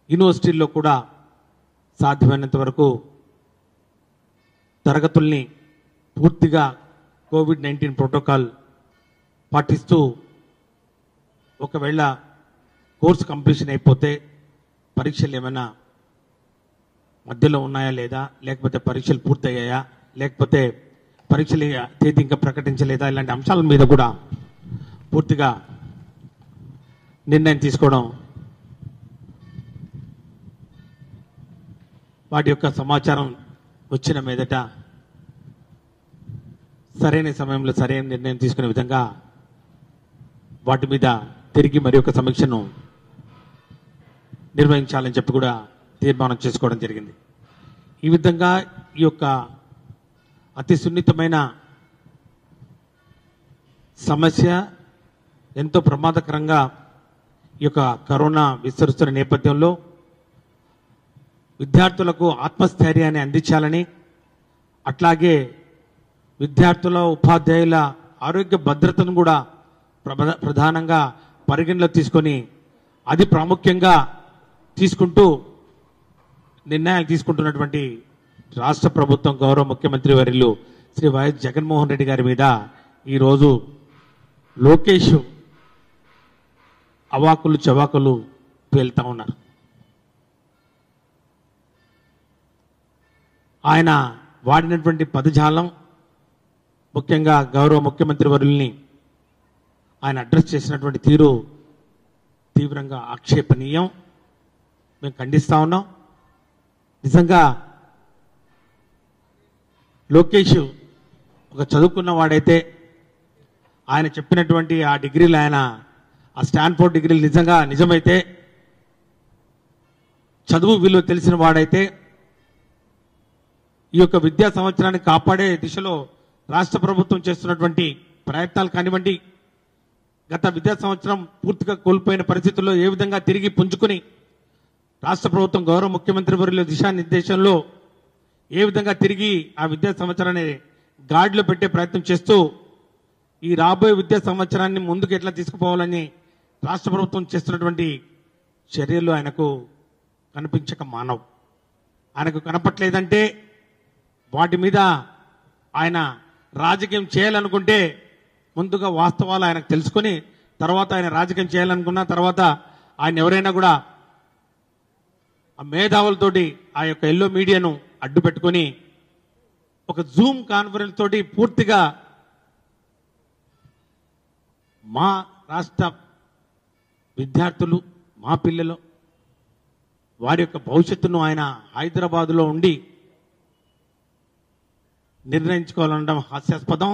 యూనివర్సిటీల్లో కూడా సాధ్యమైనంత వరకు తరగతుల్ని పూర్తిగా కోవిడ్ నైన్టీన్ ప్రోటోకాల్ పాటిస్తూ ఒకవేళ కోర్సు కంప్లీషన్ అయిపోతే పరీక్షలు ఏమైనా మధ్యలో ఉన్నాయా లేదా లేకపోతే పరీక్షలు పూర్తయ్యాయా లేకపోతే పరీక్షల తేదీ ఇంకా ప్రకటించలేదా ఇలాంటి అంశాల మీద కూడా పూర్తిగా నిర్ణయం తీసుకోవడం వాటి యొక్క సమాచారం వచ్చిన మీదట సరైన సమయంలో సరైన నిర్ణయం తీసుకునే విధంగా వాటి మీద తిరిగి మరి ఒక సమీక్షను నిర్వహించాలని చెప్పి కూడా తీర్మానం చేసుకోవడం జరిగింది ఈ విధంగా ఈ యొక్క అతి సున్నితమైన సమస్య ఎంతో ప్రమాదకరంగా ఈ యొక్క కరోనా విస్తరిస్తున్న నేపథ్యంలో విద్యార్థులకు ఆత్మస్థైర్యాన్ని అందించాలని అట్లాగే విద్యార్థుల ఉపాధ్యాయుల ఆరోగ్య భద్రతను కూడా ప్రబ- ప్రధానంగా పరిగణలో తీసుకొని అది ప్రాముఖ్యంగా తీసుకుంటూ నిర్ణయాలు తీసుకుంటున్నటువంటి రాష్ట్ర ప్రభుత్వం గౌరవ ముఖ్యమంత్రి వర్యులు శ్రీ వైఎస్ జగన్మోహన్ రెడ్డి గారి మీద ఈరోజు లోకేష్ అవాకులు చవాకులు పేలుతా ఉన్నారు ఆయన వాడినటువంటి పదజాలం ముఖ్యంగా గౌరవ ముఖ్యమంత్రి వర్యుల్ని ఆయన అడ్రస్ చేసినటువంటి తీరు తీవ్రంగా ఆక్షేపణీయం మేము ఖండిస్తా ఉన్నాం నిజంగా లోకేష్ ఒక చదువుకున్న వాడైతే ఆయన చెప్పినటువంటి ఆ డిగ్రీలు ఆయన ఆ స్టాన్ఫోర్డ్ డిగ్రీలు నిజంగా నిజమైతే చదువు విలువ తెలిసిన వాడైతే ఈ యొక్క విద్యా సంవత్సరాన్ని కాపాడే దిశలో రాష్ట్ర ప్రభుత్వం చేస్తున్నటువంటి ప్రయత్నాలు కానివ్వండి గత విద్యా సంవత్సరం పూర్తిగా కోల్పోయిన పరిస్థితుల్లో ఏ విధంగా తిరిగి పుంజుకుని రాష్ట్ర ప్రభుత్వం గౌరవ ముఖ్యమంత్రి వర్యుల దిశానిర్దేశంలో ఏ విధంగా తిరిగి ఆ విద్యా సంవత్సరాన్ని గాడిలో పెట్టే ప్రయత్నం చేస్తూ ఈ రాబోయే విద్యా సంవత్సరాన్ని ముందుకు ఎట్లా తీసుకుపోవాలని రాష్ట్ర ప్రభుత్వం చేస్తున్నటువంటి చర్యలు ఆయనకు కనిపించక మానవు ఆయనకు కనపట్లేదంటే వాటి మీద ఆయన రాజకీయం చేయాలనుకుంటే ముందుగా వాస్తవాలు ఆయనకు తెలుసుకొని తర్వాత ఆయన రాజకీయం చేయాలనుకున్న తర్వాత ఆయన ఎవరైనా కూడా ఆ మేధావులతోటి ఆ యొక్క ఎల్లో మీడియాను అడ్డు పెట్టుకొని ఒక జూమ్ కాన్ఫరెన్స్ తోటి పూర్తిగా మా రాష్ట్ర విద్యార్థులు మా పిల్లలు వారి యొక్క భవిష్యత్తును ఆయన హైదరాబాదులో ఉండి నిర్ణయించుకోవాలనడం హాస్యాస్పదం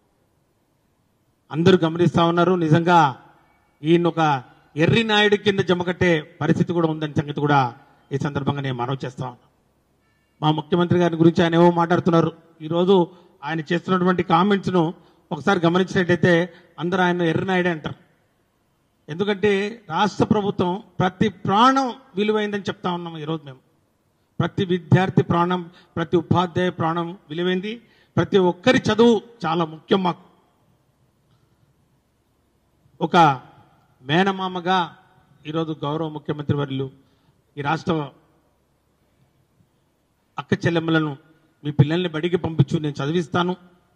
అందరూ గమనిస్తా ఉన్నారు నిజంగా ఈయన ఒక ఎర్రి నాయుడు కింద జమకట్టే పరిస్థితి కూడా ఉందని సంగతి కూడా ఈ సందర్భంగా నేను మనవి చేస్తా ఉన్నా మా ముఖ్యమంత్రి గారి గురించి ఆయన ఏవో మాట్లాడుతున్నారు ఈరోజు ఆయన చేస్తున్నటువంటి కామెంట్స్ ను ఒకసారి గమనించినట్టయితే అందరూ ఆయన ఎర్రి నాయుడే అంటారు ఎందుకంటే రాష్ట్ర ప్రభుత్వం ప్రతి ప్రాణం విలువైందని చెప్తా ఉన్నాం ఈరోజు మేము ప్రతి విద్యార్థి ప్రాణం ప్రతి ఉపాధ్యాయ ప్రాణం విలువైంది ప్రతి ఒక్కరి చదువు చాలా ముఖ్యం మాకు ఒక మేనమామగా ఈరోజు గౌరవ ముఖ్యమంత్రి వర్యులు ఈ రాష్ట్ర అక్క చెల్లెమ్మలను మీ పిల్లల్ని బడికి పంపించు నేను చదివిస్తాను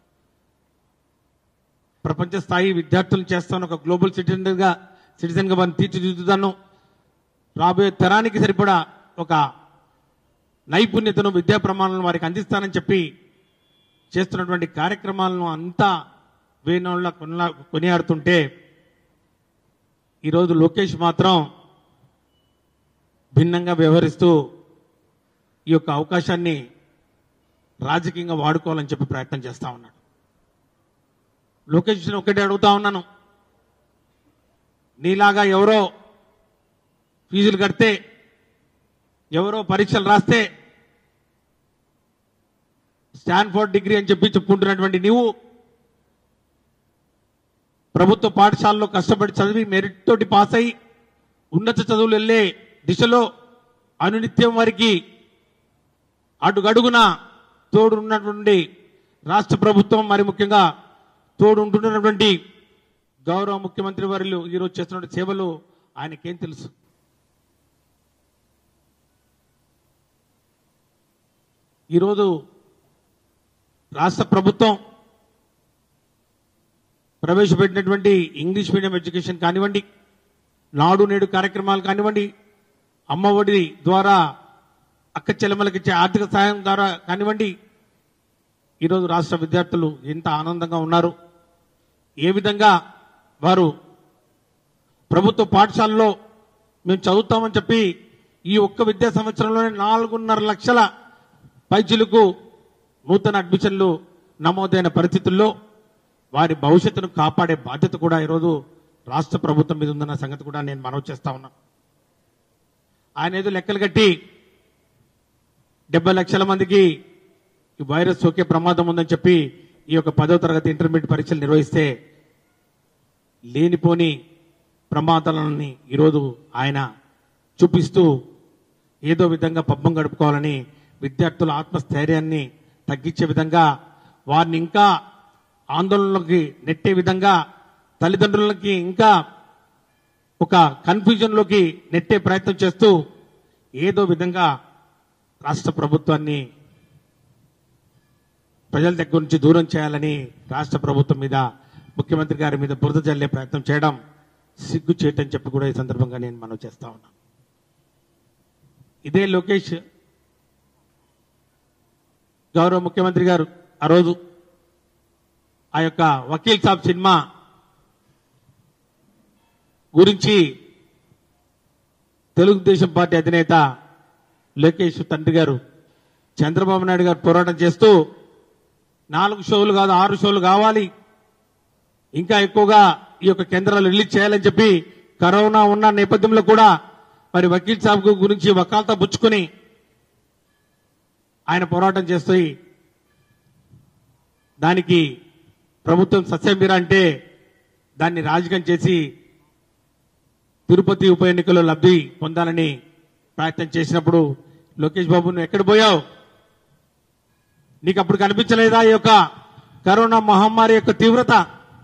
ప్రపంచ స్థాయి విద్యార్థులను చేస్తాను ఒక గ్లోబల్ సిటిజన్గా సిటిజన్గా వారిని తీర్చిదిద్దుతాను రాబోయే తరానికి సరిపడా ఒక నైపుణ్యతను విద్యా ప్రమాణాలను వారికి అందిస్తానని చెప్పి చేస్తున్నటువంటి కార్యక్రమాలను అంతా వేణోళ్ళ కొనలా కొనియాడుతుంటే ఈరోజు లోకేష్ మాత్రం భిన్నంగా వ్యవహరిస్తూ ఈ యొక్క అవకాశాన్ని రాజకీయంగా వాడుకోవాలని చెప్పి ప్రయత్నం చేస్తా ఉన్నాడు లోకేష్ ఒకటే అడుగుతా ఉన్నాను నీలాగా ఎవరో ఫీజులు కడితే ఎవరో పరీక్షలు రాస్తే స్టాన్ఫోర్డ్ డిగ్రీ అని చెప్పి చెప్పుకుంటున్నటువంటి నీవు ప్రభుత్వ పాఠశాలలో కష్టపడి చదివి మెరిట్ తోటి పాస్ అయి ఉన్నత చదువులు వెళ్ళే దిశలో అనునిత్యం వారికి అడుగడుగున తోడు ఉన్నటువంటి రాష్ట్ర ప్రభుత్వం మరి ముఖ్యంగా తోడు ఉంటున్నటువంటి గౌరవ ముఖ్యమంత్రి వర్యులు ఈరోజు చేస్తున్న సేవలు ఆయనకేం తెలుసు ఈరోజు రాష్ట్ర ప్రభుత్వం ప్రవేశపెట్టినటువంటి ఇంగ్లీష్ మీడియం ఎడ్యుకేషన్ కానివ్వండి నాడు నేడు కార్యక్రమాలు కానివ్వండి అమ్మఒడి ద్వారా అక్క చెల్లెమ్మలకు ఇచ్చే ఆర్థిక సహాయం ద్వారా కానివ్వండి ఈరోజు రాష్ట్ర విద్యార్థులు ఎంత ఆనందంగా ఉన్నారు ఏ విధంగా వారు ప్రభుత్వ పాఠశాలలో మేము చదువుతామని చెప్పి ఈ ఒక్క విద్యా సంవత్సరంలోనే నాలుగున్నర లక్షల పైచులకు నూతన అడ్మిషన్లు నమోదైన పరిస్థితుల్లో వారి భవిష్యత్తును కాపాడే బాధ్యత కూడా ఈరోజు రాష్ట్ర ప్రభుత్వం మీద ఉందన్న సంగతి కూడా నేను మనవి చేస్తా ఉన్నా ఆయన ఏదో లెక్కలు కట్టి డెబ్బై లక్షల మందికి ఈ వైరస్ సోకే ప్రమాదం ఉందని చెప్పి ఈ యొక్క పదవ తరగతి ఇంటర్మీడియట్ పరీక్షలు నిర్వహిస్తే లేనిపోని ప్రమాదాలని ఈరోజు ఆయన చూపిస్తూ ఏదో విధంగా పబ్బం గడుపుకోవాలని విద్యార్థుల ఆత్మస్థైర్యాన్ని తగ్గించే విధంగా వారిని ఇంకా ఆందోళనలోకి నెట్టే విధంగా తల్లిదండ్రులకి ఇంకా ఒక కన్ఫ్యూజన్ లోకి నెట్టే ప్రయత్నం చేస్తూ ఏదో విధంగా రాష్ట్ర ప్రభుత్వాన్ని ప్రజల దగ్గర నుంచి దూరం చేయాలని రాష్ట్ర ప్రభుత్వం మీద ముఖ్యమంత్రి గారి మీద బురద జల్లే ప్రయత్నం చేయడం సిగ్గు చేయటం చెప్పి కూడా ఈ సందర్భంగా నేను మనం చేస్తా ఉన్నాను ఇదే లోకేష్ గౌరవ ముఖ్యమంత్రి గారు ఆ రోజు ఆ యొక్క వకీల్ సాబ్ సినిమా గురించి తెలుగుదేశం పార్టీ అధినేత లోకేష్ తండ్రి గారు చంద్రబాబు నాయుడు గారు పోరాటం చేస్తూ నాలుగు షోలు కాదు ఆరు షోలు కావాలి ఇంకా ఎక్కువగా ఈ యొక్క కేంద్రాలు రిలీజ్ చేయాలని చెప్పి కరోనా ఉన్న నేపథ్యంలో కూడా మరి వకీల్ సాబ్ గురించి వకాల్తా పుచ్చుకొని ఆయన పోరాటం చేస్తూ దానికి ప్రభుత్వం సస్యమీర అంటే దాన్ని రాజకీయం చేసి తిరుపతి ఉప ఎన్నికల్లో లబ్ధి పొందాలని ప్రయత్నం చేసినప్పుడు లోకేష్ బాబు నువ్వు ఎక్కడ పోయావు నీకు అప్పుడు కనిపించలేదా ఈ యొక్క కరోనా మహమ్మారి యొక్క తీవ్రత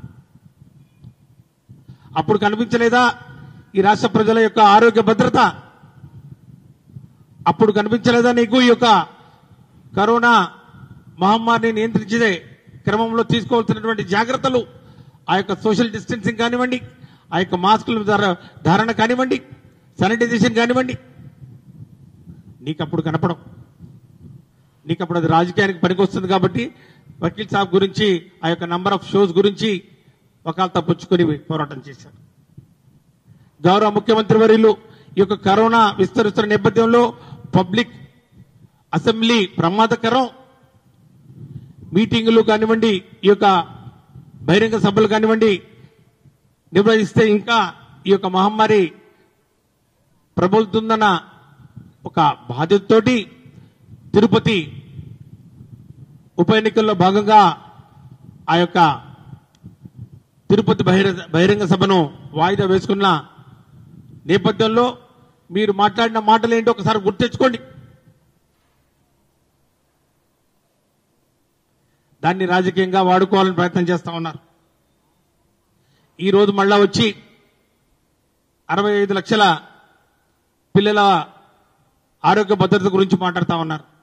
అప్పుడు కనిపించలేదా ఈ రాష్ట్ర ప్రజల యొక్క ఆరోగ్య భద్రత అప్పుడు కనిపించలేదా నీకు ఈ యొక్క కరోనా మహమ్మారిని నియంత్రించే క్రమంలో తీసుకోవాల్సినటువంటి జాగ్రత్తలు ఆ యొక్క సోషల్ డిస్టెన్సింగ్ కానివ్వండి ఆ యొక్క మాస్కుల ధార- ధారణ కానివ్వండి శానిటైజేషన్ కానివ్వండి నీకు అప్పుడు కనపడం నీకు అప్పుడు అది రాజకీయానికి పనికొస్తుంది కాబట్టి వకీల్ సాబ్ గురించి ఆ యొక్క నంబర్ ఆఫ్ షోస్ గురించి ఒకళ్ళు తప్పించుకొని పోరాటం చేశారు గౌరవ ముఖ్యమంత్రి వర్యులు ఈ యొక్క కరోనా విస్తరిస్తున్న నేపథ్యంలో పబ్లిక్ అసెంబ్లీ ప్రమాదకరం మీటింగులు కానివ్వండి ఈ యొక్క బహిరంగ సభలు కానివ్వండి నిర్వహిస్తే ఇంకా ఈ యొక్క మహమ్మారి ప్రబలుతుందన్న ఒక బాధ్యతతోటి తిరుపతి ఉప ఎన్నికల్లో భాగంగా ఆ యొక్క తిరుపతి బహిరంగ బహిరంగ సభను వాయిదా వేసుకున్న నేపథ్యంలో మీరు మాట్లాడిన మాటలు ఏంటో ఒకసారి గుర్తించుకోండి దాన్ని రాజకీయంగా వాడుకోవాలని ప్రయత్నం చేస్తా ఉన్నారు ఈ రోజు మళ్ళా వచ్చి అరవై ఐదు లక్షల పిల్లల ఆరోగ్య భద్రత గురించి మాట్లాడుతా ఉన్నారు